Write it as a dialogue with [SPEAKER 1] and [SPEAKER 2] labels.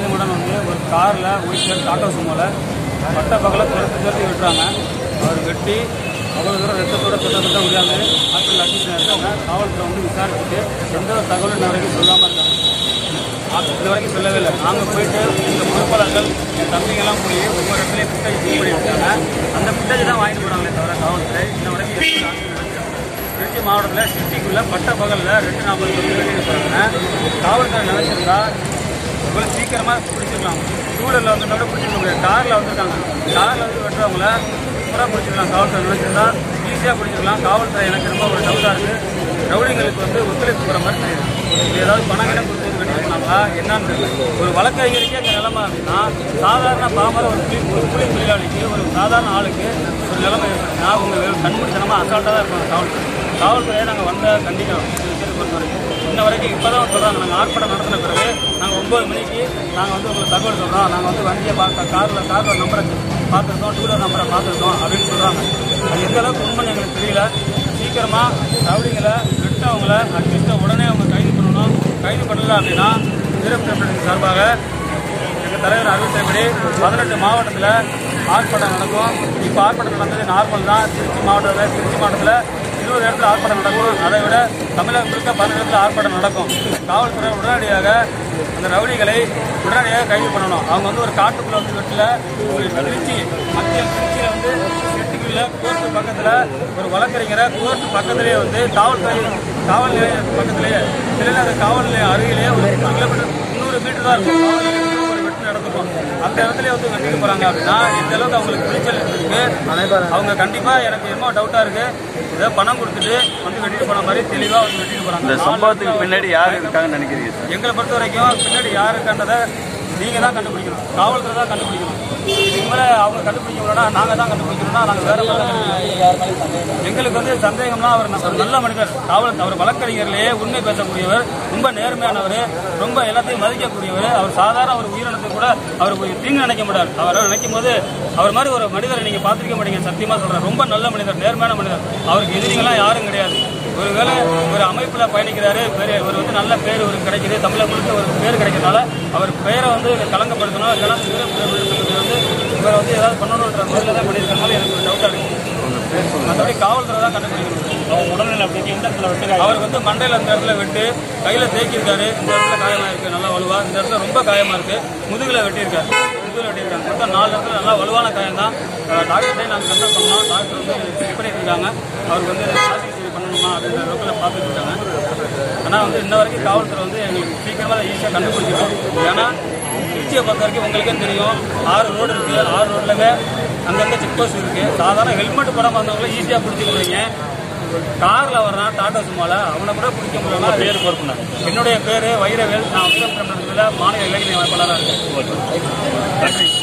[SPEAKER 1] வேணுமுடன் வந்து ஒரு காரில் ஒயிட் கலர் டாட்டா சுமோவில் பட்ட பகலில் துரத்து துரத்தி விட்டுறாங்க அவர் வெட்டி அவ்வளோ தூரம் ரத்தத்தோட கிட்டத்தட்ட முடியாது ஹாஸ்பிட்டல் அட்மிஷன் இருக்காங்க காவல்துறை வந்து விசாரிச்சுட்டு எந்த ஒரு தகவலும் இன்ன வரைக்கும் சொல்லாமல் இருக்காங்க ஆ- இது வரைக்கும் சொல்லவே இல்லை நாங்கள் போயிட்டு இந்த பொறுப்பாளர்கள் என் தம்பிங்கெல்லாம் போய் ஒவ்வொரு இடத்துலையும் பிட்டேஜ் செக் பண்ணியிருக்காங்க அந்த பிட்டேஜ் தான் வாங்கிட்டு போகிறாங்களே தவிர காவல்துறை இன்ன வரைக்கும் எந்த ஒரு action எடுக்கல. திருச்சி மாவட்டத்தில் சிட்டிக்குள்ளே பட்ட பகலில் ரெண்டு நாற்பது வந்து வெளியே போகிறாங்க காவல்துறை நினைச்சிருந்தா இவ்வளோ சீக்கிரமாக பிடிச்சிக்கலாம் டூலரில் வந்து கூட பிடிச்சிக்க முடியாது காரில் வந்திருக்காங்க காரில் வந்து வெட்டுறவங்கள சூப்பராக பிடிச்சிக்கலாம் காவல்துறை நினைச்சிருந்தா ஈஸியாக பிடிச்சிக்கலாம் காவல்துறை எனக்கு ரொம்ப ஒரு டவுட்டாக இருக்குது ரவுடிங்களுக்கு வந்து ஒத்துழைப்பு போகிற மாதிரி தெரியுது இது ஏதாவது பணம் கிணம் கொடுத்து வெட்டிருக்காங்களா என்னன்னு தெரியல ஒரு வழக்கறிஞருக்கே இந்த நிலைமை அப்படின்னா சாதாரண பாமர ஒரு கூலி ஒரு கூலி தொழிலாளிக்கு ஒரு சாதாரண ஆளுக்கு ஒரு நிலைமை இருக்குன்னா அவங்க கண்மூடித்தனமாக அசால்ட்டாக தான் இருப்பாங்க காவல்துறை காவல்துறையை நாங்கள் வந்த கண்டிக்கிறோம் இந்த விஷயத்தை பொறுத்த வரைக்கும் இன்ன வரைக்கும் இப்போ தான் சொல்கிறாங்க நாங்கள் ஆர்ப்பாட்டம் நடத்தின பிறகு நாங்கள் ஒம்பது மணிக்கு நாங்கள் வந்து உங்களுக்கு தகவல் சொல்கிறோம் நாங்கள் வந்து வண்டியை பார்க்க காரில் காரில் நம்பரை பார்த்துருக்கோம் டூ வீலர் நம்பரை பார்த்துருக்கோம் அப்படின்னு சொல்கிறாங்க அது எந்த அளவுக்கு உண்மைன்னு எங்களுக்கு தெரியல சீக்கிரமாக ரவுடிங்களை வெட்டவங்கள அட்லீஸ்ட் உடனே அவங்க கைது பண்ணணும் கைது பண்ணல அப்படின்னா வீரப்பிரபலத்தின் சார்பாக எங்கள் தலைவர் அறிவித்தபடி பதினெட்டு மாவட்டத்தில் ஆர்ப்பாட்டம் நடக்கும் இப்போ ஆர்ப்பாட்டம் நடந்தது நார்மல் தான் திருச்சி மாவட்டத்தில் திருச்சி மாவட்டத்தில் இருபது இடத்துல ஆர்ப்பாட்டம் நடக்கும் அதை விட தமிழகம் முழுக்க பதினெட்டு இடத்துல ஆர்ப்பாட்டம் நடக்கும் காவல்துறை உடனடியாக அந்த ரவுடிகளை உடனடியாக கைது பண்ணணும் அவங்க வந்து ஒரு காட்டுக்குள்ள வந்து வெட்டில் ஒரு திருச்சி மத்திய திருச்சியில் வந்து செட்டுக்குள்ள கோர்ட்டு பக்கத்தில் ஒரு வழக்கறிஞரை கோர்ட்டு பக்கத்திலேயே வந்து காவல்துறை காவல் நிலையம் பக்கத்திலேயே திருநகர் காவல் நிலையம் அருகிலேயே ஒரு முந்நூறு கிலோமீட்டர் முந்நூறு மீட்டர் தான் இருக்கும் காவல் நிலையத்துக்கு ஒரு வெட்டு நடந்துக்கும் அந்த இடத்துல வந்து வெட்டிட்டு போறாங்க அப்படின்னா இந்த அளவுக்கு அவங்களுக்கு துணிச்சல் இருக்கு அவங்க கண்டிப்பா எனக்கு என்னமோ டவுட்டா இருக்கு ஏதோ பணம் கொடுத்துட்டு வந்து வெட்டிட்டு போன மாதிரி தெளிவா வந்து வெட்டிட்டு போறாங்க
[SPEAKER 2] இந்த
[SPEAKER 1] நாலு
[SPEAKER 2] சம்பவத்துக்கு
[SPEAKER 1] இடத்துல
[SPEAKER 2] பின்னாடி யார் இருக்காங்கன்னு நினைக்கிறீங்க சார்
[SPEAKER 1] எங்களை பொறுத்த வரைக்கும் பின்னாடி யாரு கண்டதை நீங்க தான் கண்டுபிடிக்கணும் காவல்துறை தான் கண்டுபிடிக்கணும் இதுக்கு மேல அவங்க கண்டுபிடிக்கணும்னா நாங்க தான் கண்டுபிடிக்கணும்னா நாங்க வேற மாதிரி தான் கண்டுபிடிக்கணும். எங்களுக்கு வந்து சந்தேகம்னா அவர் ந- ஒரு நல்ல மனிதர் காவல் அவர் வழக்கறிஞர்லயே உண்மை பேசக்கூடியவர் ரொம்ப நேர்மையானவர் ரொம்ப எல்லாத்தையும் மதிக்கக்கூடியவர் அவர் சாதாரண ஒரு உயிரினத்தை கூட அவர் ஒரு தீங்கு நினைக்க மாட்டார் அவரை நினைக்கும் போது அவர் மாதிரி ஒரு மனிதரை நீங்க பார்த்திருக்க மாட்டீங்க சத்தியமா சொல்றேன் ரொம்ப நல்ல மனிதர் நேர்மையான மனிதர் அவருக்கு எதிரிகளாம் யாரும் கிடையாது ஒருவேளை ஒரு அமைப்புல பயணிக்கிறாரு பேரு ஒரு வந்து நல்ல பேர் ஒரு கிடைக்குது தமிழக முழுக்க ஒரு பேர் கிடைக்கிறதுனால அவர் பெயரை வந்து கலங்கப்படுத்தணும் இல்லைன்னா சிவப்பு வந்து இவரை வந்து ஏதாவது பண்ணணுன்ற முறையில் தான் பண்ணியிருக்கனால எனக்கு ஒரு டவுட்டாக இருக்கு மற்றபடி காவல்துறை தான் கண்டுபிடிக்கணும் அவங்க உடல்நிலை அப்படி எந்த இடத்துல வெட்டு அவருக்கு வந்து மண்டையில் அந்த இடத்துல வெட்டு கையில தேக்கியிருக்காரு இந்த இடத்துல காயமா இருக்கு நல்லா வலுவா இந்த இடத்துல ரொம்ப காயமா இருக்கு முதுகுல வெட்டியிருக்காரு முதுகுல வெட்டியிருக்காங்க மொத்தம் நாலு இடத்துல நல்லா வலுவான காயம் தான் டாக்டர்கிட்டே நாங்கள் கன்சல்ட் பண்ணோம் டாக்டர் வந்து செக் பண்ணிட்டு இருக்காங்க அவருக்கு வந்து பிளாஸ்டிக் சர்ஜரி பண்ணணுமா அப்படின்ற அளவுக்கு பார்த்துட்டு இருக்காங்க ஆனால் வந்து இன்ன வரைக்கும் காவல்துறை வந்து எங்களுக்கு சீக்கிரமாக ஈஸியாக கண்டுபிடிச்சிடும் ஏன்னா திருச்சியை பொறுத்த வரைக்கும் உங்களுக்கே தெரியும் ஆறு ரோடு இருக்கு ஆறு ரோட்லவே அங்கங்கே செக் போஸ்ட் இருக்கு சாதாரண ஹெல்மெட் படம் வந்தவங்கள ஈஸியாக பிடிச்சி முடியுங்க கார்ல வர்றான் டாடா சும்மால அவனை கூட பிடிக்க முடியல பேர் பொறுப்புனா என்னுடைய பேரு வைரவேல் நான் வீரம் மாநில இளைஞர் அமைப்பாளராக இருக்கேன் நன்றி